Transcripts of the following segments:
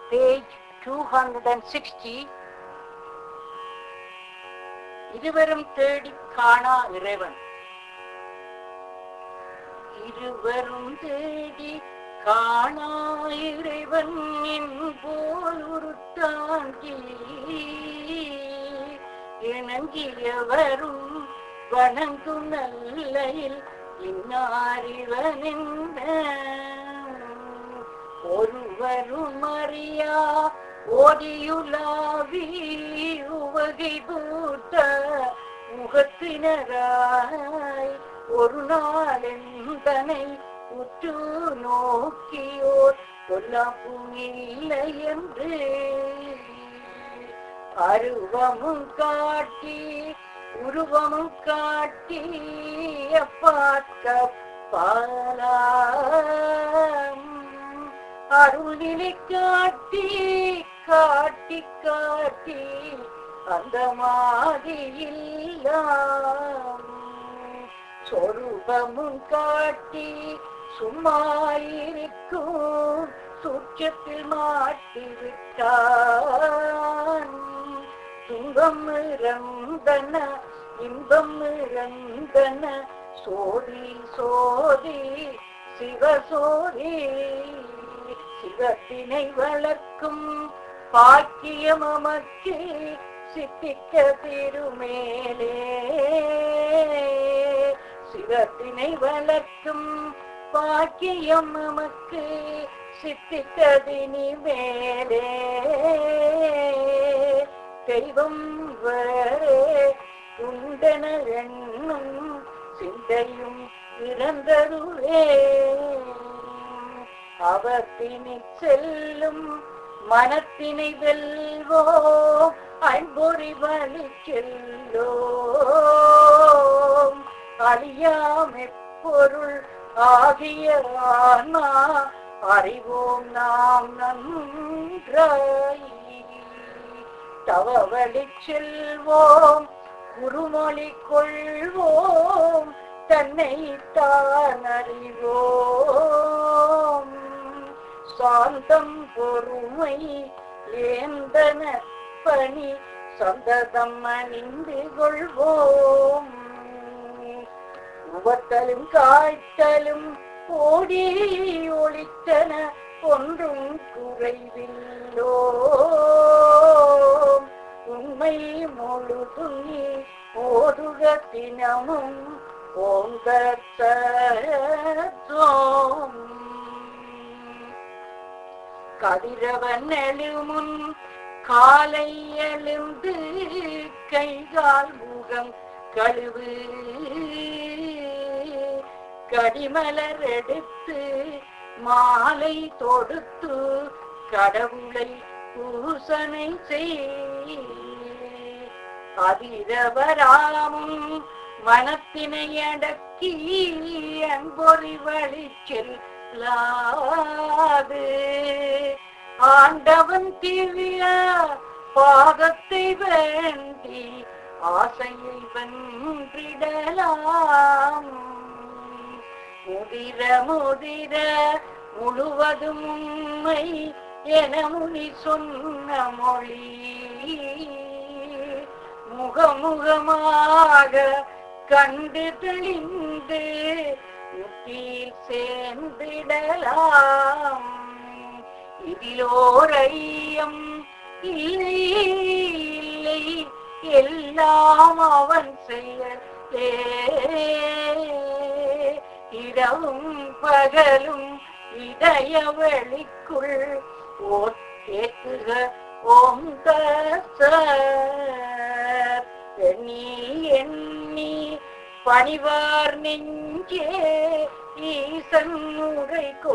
page 260 இருவரும் தேடி காணா இறைவன் இருவரும் தேடி காணா இறைவன் என் போல் ஒரு தாங்கி இணங்கியவரும் வணங்கும் நல்லையில் இன்னாரிவன் என்ன ஒருவரும் அறியா ஓடியுலாவி உவகை பூத்த முகத்தினராய் ஒரு நாளெந்தனை உற்று நோக்கியோர் கொல்லாப்பும் இல்லை என்று அருவமும் காட்டி உருவமும் காட்டி பார்க்க பாலாம் அருள்நிலை காட்டி காட்டி காட்டி அந்த மாதிரியில்லாம் சொரூபமும் காட்டி சும்மா இருக்கும் சூட்சத்தில் மாட்டி விட்டான் துன்பம் இறந்தன இன்பம் இறந்தன சோதி சோதி சிவசோதி சிவத்தினை வளர்க்கும் பாக்கியம் அமர்த்தி சித்திக்க திருமேலே சிவத்தினை வளர்க்கும் பாக்கியம் நமக்கு சித்திக்கதினி மேலே தெய்வம் வரே உண்டன எண்ணும் சிந்தையும் இறந்தருவே அவர் பிணி செல்லும் மனத்தினை வெல்வோ அன்பொறி வழி செல்லோம் அழியாமை பொருள் ஆகிய ஆன்மா அறிவோம் நாம் நன்றாய் தவ வழி செல்வோம் குருமொழி கொள்வோம் தன்னை தான் அறிவோம் சாந்தம் பொறுமை ஏந்தன பணி சந்ததம் அணிந்து கொள்வோம் உவத்தலும் காய்த்தலும் ஓடி ஒளித்தன ஒன்றும் குறைவில்லோ உண்மை முழுதும் ஓதுக தினமும் ஓங்கத்தோம் கதிரவன் எழுமுன் காலை எழுந்து கைகால் முகம் கழுவு கடிமலர் எடுத்து மாலை தொடுத்து கடவுளை பூசனை செய் அதிரவராமும் மனத்தினை அடக்கி அன்பொறி வழி செல்லாது ஆண்டவன் திவ்ய பாதத்தை வேண்டி ஆசையை வென்றிடலாம் முதிர முதிர முழுவதும் உண்மை என முனி சொன்ன மொழி முகமுகமாக கண்டு தெளிந்து முட்டியில் சேர்ந்திடலாம் இதிலோர் ஐயம் இல்லை இல்லை எல்லாம் அவன் செயலே இரவும் பகலும் இதய வெளிக்குள் ஓர் கேட்குக ஓம் எண்ணி எண்ணி பணிவார் நெஞ்சே ஈசன் உரைக்கோ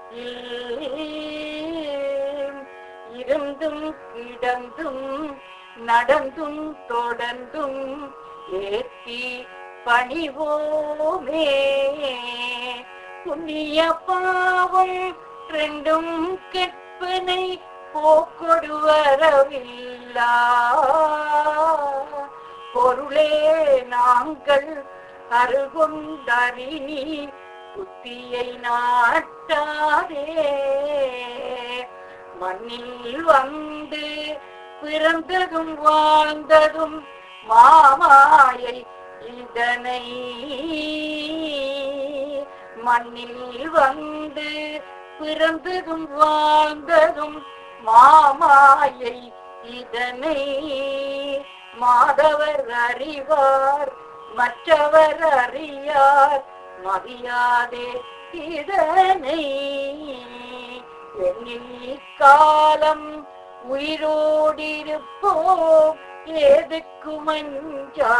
இருந்தும் கிடந்தும் நடந்தும் தொடர்ந்தும் ஏற்றி பணிவோமே புண்ணிய பாவம் ரெண்டும் கெற்பனை போக்கொடுவரவில்லா பொருளே நாங்கள் அருகொண்டறினி புத்தியை நாட்டாதே மண்ணில் வந்து பிறந்ததும் வாழ்ந்ததும் மாமாயை இதனை மண்ணில் வந்து பிறந்ததும் வாழ்ந்ததும் மாமாயை இதனை மாதவர் அறிவார் மற்றவர் அறியார் மதியாதே இதனை எண்ணில் காலம் உயிரோடிருப்போம் ஏதுக்கு மஞ்சா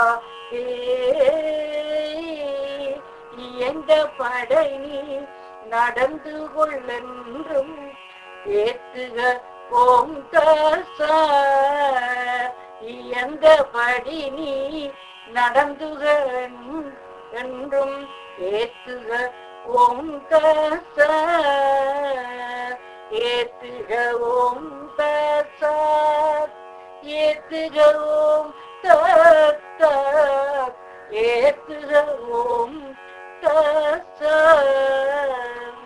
எந்த படை நீ நடந்து கொள்ளென்றும் ஏத்துக ஓம் தச எந்த படி நீ நடந்துக என்றும் ஏத்துக ஓம் தச ஏத்துக ஓம் தச ஏத்துக ஓம் தத்த ஏத்துக ஓம் தச